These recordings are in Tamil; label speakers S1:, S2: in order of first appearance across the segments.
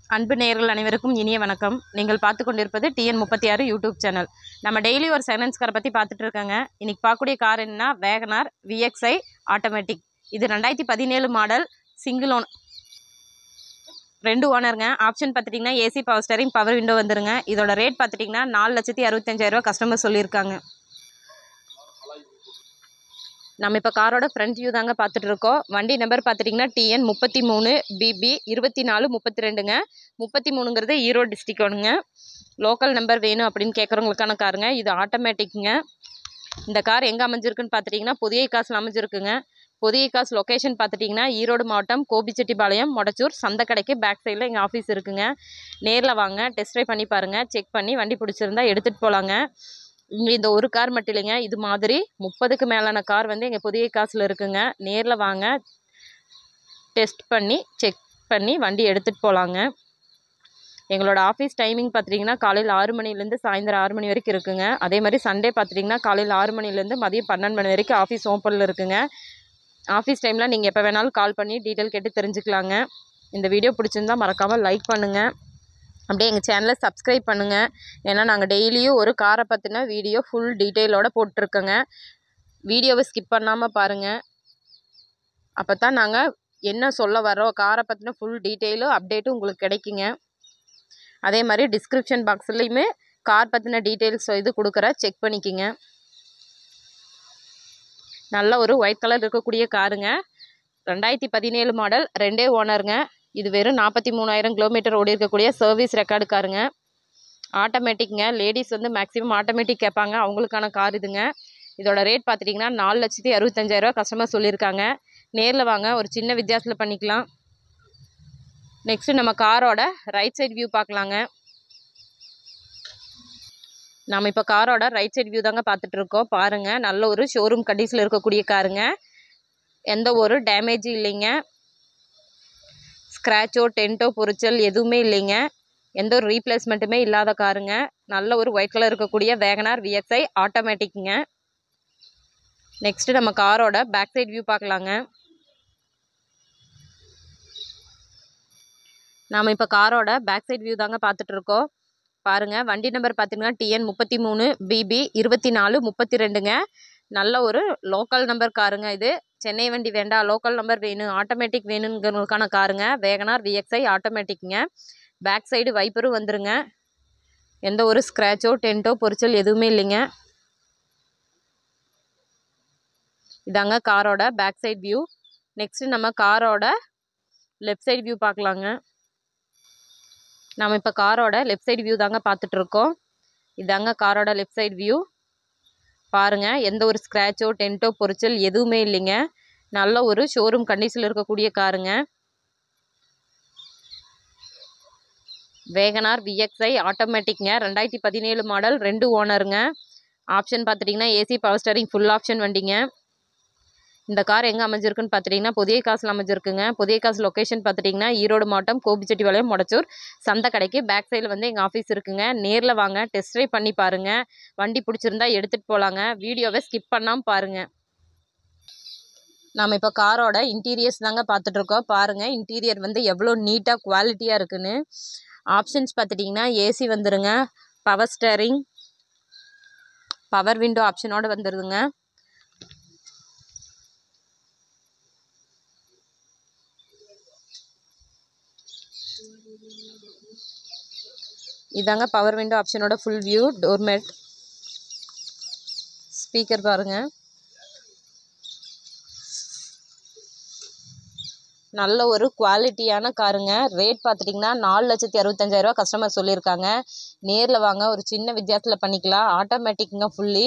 S1: அன்பு நேயர்கள் அனைவருக்கும் இனிய வணக்கம் நீங்கள் பார்த்து கொண்டிருப்பது டிஎன் முப்பத்தி ஆறு யூடியூப் சேனல் நம்ம டெய்லி ஒரு சைலன்ஸ் காரை பற்றி பார்த்துட்டு இருக்காங்க இன்னைக்கு பார்க்கக்கூடிய கார் என்னன்னா வேகனார் விஎக்ஸ்ஐ ஆட்டோமேட்டிக் இது ரெண்டாயிரத்தி பதினேழு மாடல் சிங்கிள் ஓன் ரெண்டு ஓனருங்க ஆப்ஷன் பார்த்துட்டிங்கன்னா AC power steering power window வந்துருங்க இதோட ரேட் பார்த்துட்டிங்கன்னா நாலு லட்சத்தி அறுபத்தஞ்சாயிரரூவா கஸ்டமர் சொல்லியிருக்காங்க நம்ம இப்போ காரோட ஃப்ரண்ட் வியூ தாங்க பார்த்துட்டு இருக்கோம் வண்டி நம்பர் பார்த்துட்டிங்கன்னா டிஎன் முப்பத்தி மூணு பிபி இருபத்தி நாலு முப்பத்தி ரெண்டுங்க முப்பத்தி மூணுங்கிறது ஈரோடு டிஸ்ட்ரிக் ஒன்றுங்க லோக்கல் நம்பர் வேணும் அப்படின்னு கேட்குறவங்களுக்கான காருங்க இது ஆட்டோமேட்டிக்குங்க இந்த கார் எங்கே அமைஞ்சிருக்குன்னு பார்த்துட்டிங்கன்னா புதிய காசில் அமைஞ்சிருக்குங்க புதிய காசு லொக்கேஷன் பார்த்துட்டிங்கன்னா ஈரோடு மாவட்டம் கோபிச்செட்டிப்பாளையம் மொடச்சூர் சந்தக்கடைக்கு பேக் சைடில் எங்கள் ஆஃபீஸ் இருக்குங்க நேரில் வாங்க டெஸ்ட் ட்ரைவ் பண்ணி பாருங்கள் செக் பண்ணி வண்டி பிடிச்சிருந்தா எடுத்துகிட்டு போகலாங்க இங்கே இந்த ஒரு கார் மட்டும் இல்லைங்க இது மாதிரி முப்பதுக்கு மேலான கார் வந்து எங்கள் புதிய காசில் இருக்குங்க நேரில் வாங்க டெஸ்ட் பண்ணி செக் பண்ணி வண்டி எடுத்துகிட்டு போகலாங்க எங்களோட ஆஃபீஸ் டைமிங் பார்த்துட்டிங்கன்னா காலையில் ஆறு மணிலேருந்து சாயந்தரம் ஆறு மணி வரைக்கும் இருக்குங்க அதே மாதிரி சண்டே பார்த்துட்டிங்கன்னா காலையில் ஆறு மணிலேருந்து மதியம் பன்னெண்டு மணி வரைக்கும் ஆஃபீஸ் ஓப்பனில் இருக்குங்க ஆஃபீஸ் டைமில் நீங்கள் எப்போ வேணாலும் கால் பண்ணி டீட்டெயில் கேட்டு தெரிஞ்சுக்கலாங்க இந்த வீடியோ பிடிச்சிருந்தா மறக்காமல் லைக் பண்ணுங்கள் அப்படியே எங்கள் சேனலை சப்ஸ்கிரைப் பண்ணுங்கள் ஏன்னா நாங்கள் டெய்லியும் ஒரு காரை பற்றின வீடியோ ஃபுல் டீட்டெயிலோடு போட்டிருக்கோங்க வீடியோவை ஸ்கிப் பண்ணாமல் பாருங்கள் அப்போ தான் நாங்கள் என்ன சொல்ல வரோம் காரை பற்றின ஃபுல் டீட்டெயிலும் அப்டேட்டும் உங்களுக்கு கிடைக்குங்க அதே மாதிரி டிஸ்கிரிப்ஷன் பாக்ஸ்லேயுமே கார் பற்றின டீட்டெயில்ஸ் இது கொடுக்குற செக் பண்ணிக்கிங்க நல்ல ஒரு ஒயிட் கலர் இருக்கக்கூடிய காருங்க ரெண்டாயிரத்தி பதினேழு மாடல் ரெண்டே ஓனருங்க இது வெறும் நாற்பத்தி மூணாயிரம் கிலோமீட்டர் ஓடி இருக்கக்கூடிய சர்வீஸ் ரெக்கார்டு காருங்க ஆட்டோமேட்டிக்ங்க லேடிஸ் வந்து மேக்ஸிமம் ஆட்டோமேட்டிக் கேட்பாங்க அவங்களுக்கான கார் இதுங்க இதோட ரேட் பார்த்துட்டிங்கன்னா நாலு லட்சத்தி அறுபத்தஞ்சாயிரரூவா கஸ்டமர் சொல்லியிருக்காங்க நேரில் வாங்க ஒரு சின்ன வித்தியாசத்தில் பண்ணிக்கலாம் நெக்ஸ்ட்டு நம்ம காரோட ரைட் சைடு வியூ பார்க்கலாங்க நம்ம இப்போ காரோட ரைட் சைடு வியூ தாங்க பார்த்துட்டு இருக்கோம் பாருங்கள் நல்ல ஒரு ஷோரூம் கண்டிஷனில் இருக்கக்கூடிய காருங்க எந்த ஒரு டேமேஜும் இல்லைங்க ஸ்க்ராச்சோ டென்ட்டோ பொரிச்சல் எதுவுமே இல்லைங்க எந்த ஒரு ரீப்ளேஸ்மெண்ட்டுமே இல்லாத காருங்க நல்ல ஒரு ஒயிட் கலர் இருக்கக்கூடிய வேகனார் விஎக்ஸ்ஐ ஆட்டோமேட்டிக்குங்க நெக்ஸ்ட்டு நம்ம காரோட பேக் சைடு வியூ பார்க்கலாங்க நாம் இப்போ காரோட பேக் சைடு வியூ தாங்க பார்த்துட்டு இருக்கோம் பாருங்கள் வண்டி நம்பர் பார்த்தீங்கன்னா டிஎன் முப்பத்தி மூணு பிபி இருபத்தி நாலு முப்பத்தி ரெண்டுங்க நல்ல ஒரு லோக்கல் நம்பர் காருங்க இது சென்னை வண்டி வேண்டாம் லோக்கல் நம்பர் வேணும் ஆட்டோமேட்டிக் வேணுங்கிறவங்களுக்கான காருங்க வேகனார் விஎக்ஸ்ஐ ஆட்டோமேட்டிக்குங்க பேக் சைடு வைப்பரும் வந்துருங்க எந்த ஒரு ஸ்க்ராச்சோ டென்ட்டோ பொரிச்சல் எதுவுமே இல்லைங்க இதாங்க காரோட பேக் சைடு வியூ நெக்ஸ்ட்டு நம்ம காரோட லெஃப்ட் சைடு வியூ பார்க்கலாங்க நம்ம இப்போ காரோட லெஃப்ட் சைடு வியூ தாங்க பார்த்துட்ருக்கோம் இதாங்க காரோட லெஃப்ட் சைடு வியூ பாருங்கள் எந்த ஒரு ஸ்க்ராச்சோ டென்ட்டோ பொரிச்சல் எதுவுமே இல்லைங்க நல்ல ஒரு ஷோரூம் கண்டிஷனில் இருக்கக்கூடிய காருங்க வேகனார் விஎக்ஸ்ஐ ஆட்டோமேட்டிக்ங்க ரெண்டாயிரத்தி பதினேழு மாடல் ரெண்டு ஓனருங்க ஆப்ஷன் பார்த்துட்டிங்கன்னா AC power steering full option வண்டிங்க இந்த கார் எங்கே அமைஞ்சிருக்குன்னு பார்த்துட்டிங்கன்னா புதிய காசில் அமைஞ்சிருக்குங்க புதிய காசு லொக்கேஷன் பார்த்துட்டிங்கன்னா ஈரோடு மாவட்டம் கோபிச்செட்டிபாளையம் மொடச்சூர் சந்த கடைக்கு பேக் சைடில் வந்து எங்கள் ஆஃபீஸ் இருக்குங்க நேரில் வாங்க டெஸ்ட் ட்ரைவ் பண்ணி பாருங்கள் வண்டி பிடிச்சிருந்தா எடுத்துகிட்டு போகலாங்க வீடியோவை ஸ்கிப் பண்ணாமல் பாருங்கள் நாம் இப்போ காரோட இன்டீரியர்ஸ் தாங்க பார்த்துட்ருக்கோம் பாருங்கள் இன்டீரியர் வந்து எவ்வளோ நீட்டாக குவாலிட்டியாக இருக்குன்னு ஆப்ஷன்ஸ் பார்த்துட்டிங்கன்னா ஏசி வந்துடுங்க பவர் ஸ்டேரிங் பவர் விண்டோ ஆப்ஷனோடு வந்துடுதுங்க இதாங்க பவர் விண்டோ ஆப்ஷனோட ஃபுல் வியூ டோர்மேட் ஸ்பீக்கர் பாருங்கள் நல்ல ஒரு குவாலிட்டியான காருங்க ரேட் பார்த்துட்டிங்கன்னா நாலு லட்சத்தி அறுபத்தஞ்சாயிரரூவா கஸ்டமர் சொல்லியிருக்காங்க நேரில் வாங்க ஒரு சின்ன வித்தியாசத்தில் பண்ணிக்கலாம் ஆட்டோமேட்டிக்குங்க ஃபுல்லி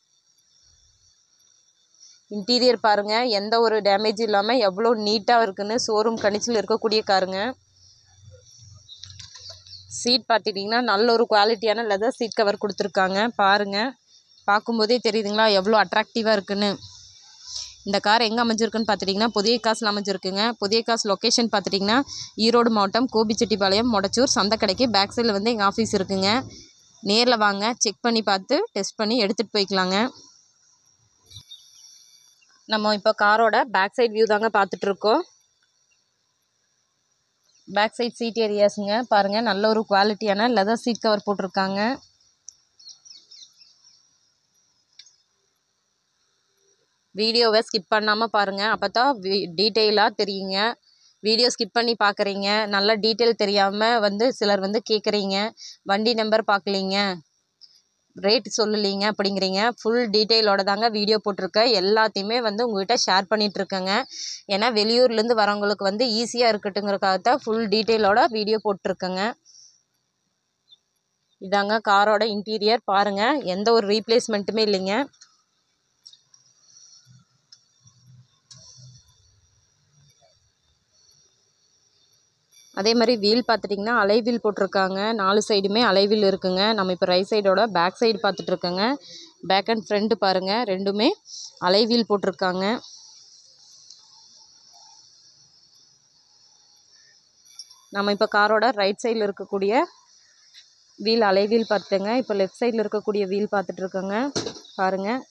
S1: இன்டீரியர் பாருங்கள் எந்த ஒரு டேமேஜ் இல்லாமல் எவ்வளோ நீட்டாக இருக்குன்னு ஷோரூம் கணிச்சில் இருக்கக்கூடிய காருங்க சீட் பார்த்துட்டிங்கன்னா நல்ல ஒரு குவாலிட்டியான லெதர் சீட் கவர் கொடுத்துருக்காங்க பாருங்கள் பார்க்கும்போதே தெரியுதுங்களா எவ்வளோ அட்ராக்டிவாக இருக்குன்னு இந்த கார் எங்கே அமைஞ்சிருக்குன்னு பார்த்துட்டிங்கன்னா புதிய காசில் அமைஞ்சிருக்குங்க புதிய காசு லொக்கேஷன் பார்த்துட்டிங்கன்னா ஈரோடு மாவட்டம் கோபிச்செட்டிப்பாளையம் மொடச்சூர் சந்தக்கடைக்கு பேக் சைடில் வந்து எங்கள் ஆஃபீஸ் இருக்குங்க நேரில் வாங்க செக் பண்ணி பார்த்து டெஸ்ட் பண்ணி எடுத்துகிட்டு போய்க்கலாங்க நம்ம இப்போ காரோட பேக் சைடு வியூ தாங்க பார்த்துட்ருக்கோம் பேக் சைட் சீட் ஏரியாஸுங்க பாருங்கள் நல்ல ஒரு குவாலிட்டியான லெதர் சீட் கவர் போட்டிருக்காங்க வீடியோவை ஸ்கிப் பண்ணாமல் பாருங்கள் அப்போ தான் டீட்டெயிலாக தெரியுங்க வீடியோ ஸ்கிப் பண்ணி பார்க்குறீங்க நல்லா டீட்டெயில் தெரியாமல் வந்து சிலர் வந்து கேட்குறீங்க வண்டி நம்பர் பார்க்கலீங்க ரேட் சொல்லலீங்க அப்படிங்கிறீங்க ஃபுல் டீட்டெயிலோட தாங்க வீடியோ போட்டிருக்கேன் எல்லாத்தையுமே வந்து உங்கள்கிட்ட ஷேர் பண்ணிகிட்ருக்கேங்க ஏன்னா வெளியூர்லேருந்து வரவங்களுக்கு வந்து ஈஸியாக இருக்கட்டுங்கிறக்காக தான் ஃபுல் டீட்டெயிலோட வீடியோ போட்டிருக்கேங்க இதாங்க காரோட இன்டீரியர் பாருங்கள் எந்த ஒரு ரீப்ளேஸ்மெண்ட்டுமே இல்லைங்க அதே மாதிரி வீல் பார்த்துட்டிங்கன்னா அலைவீல் போட்டிருக்காங்க நாலு சைடுமே அலைவீல் இருக்குங்க நம்ம இப்போ ரைட் சைடோட பேக் சைடு பார்த்துட்ருக்கோங்க பேக் அண்ட் ஃப்ரண்ட் பாருங்கள் ரெண்டுமே அலைவீல் போட்டிருக்காங்க நம்ம இப்போ காரோட ரைட் சைடில் இருக்கக்கூடிய வீல் அலைவீல் பார்த்துங்க இப்போ லெஃப்ட் சைடில் இருக்கக்கூடிய வீல் பார்த்துட்ருக்கோங்க பாருங்கள்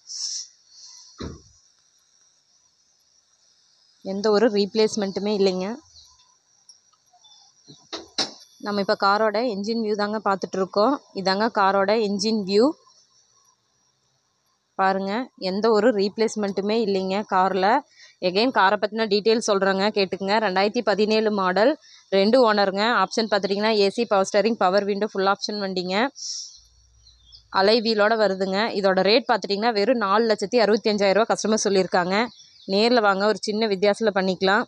S1: எந்த ஒரு ரீப்ளேஸ்மெண்ட்டுமே இல்லைங்க நம்ம இப்போ காரோட என்ஜின் வியூ தாங்க பார்த்துட்ருக்கோம் இதாங்க காரோட என்ஜின் வியூ பாருங்கள் எந்த ஒரு ரீப்ளேஸ்மெண்ட்டுமே இல்லைங்க காரில் எகெயின் காரை பற்றின டீட்டெயில் சொல்கிறேங்க கேட்டுக்குங்க ரெண்டாயிரத்தி பதினேழு மாடல் ரெண்டு ஓனருங்க ஆப்ஷன் பார்த்துட்டிங்கன்னா AC power steering power window full option வண்டிங்க அலை வீலோட வருதுங்க இதோட ரேட் பார்த்துட்டிங்கன்னா வெறும் நாலு லட்சத்தி அறுபத்தி அஞ்சாயிரரூவா கஸ்டமர் சொல்லியிருக்காங்க நேரில் வாங்க ஒரு சின்ன வித்தியாசத்தில் பண்ணிக்கலாம்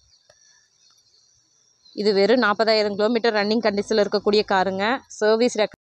S1: இது வெறும் நாற்பதாயிரம் கிலோமீட்டர் ரன்னிங் கண்டிஷனில் இருக்கக்கூடிய காருங்க சர்வீஸ் ரெக்